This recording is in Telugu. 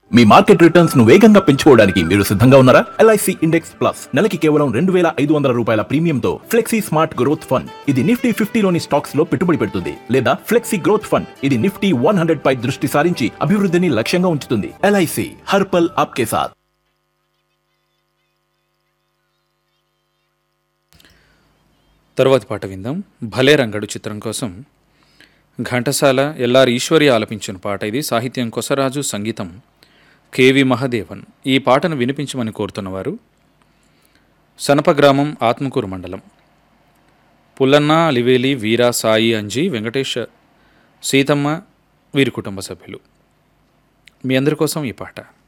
మీ మార్కెట్ రిటర్న్స్ ను వేగంగా పెంచుకోవడానికి మీరు సిద్ధంగా ఉన్నారా ఎల్ఐసి ఇండెక్స్ ప్లస్ నెలకి కేవలం రెండు వేల ఐదు వందల రూపాయల ప్రీమియంతో ఫ్లెక్సీ స్మార్ట్ గ్రోత్ ఫండ్ ఇది నిఫ్టీ ఫిఫ్టీలోని స్టాక్స్ లో పెట్టుబడి పెడుతుంది లేదా ఫ్లెక్సీ గ్రోత్ ఫండ్ ఇది నిఫ్టీ వన్ హండ్రెడ్ పై దృష్టి సారించి అభివృద్ధిని లక్ష్యంగా ఉంచుతుంది ఎల్ఐసి హర్పల్ ఆప్కే సాథ్ తరువాతి పాట విందాం భలే రంగడు చిత్రం కోసం ఘంటసాల ఎల్ఆర్ ఈశ్వరి ఆలపించిన పాట ఇది సాహిత్యం కొసరాజు సంగీతం కేవి మహదేవన్ ఈ పాటను వినిపించమని కోరుతున్నవారు సనప గ్రామం ఆత్మకూరు మండలం పుల్లన్న అలివేలి వీరా సాయి అంజీ వెంకటేష్ సీతమ్మ వీరి కుటుంబ సభ్యులు మీ అందరి కోసం ఈ పాట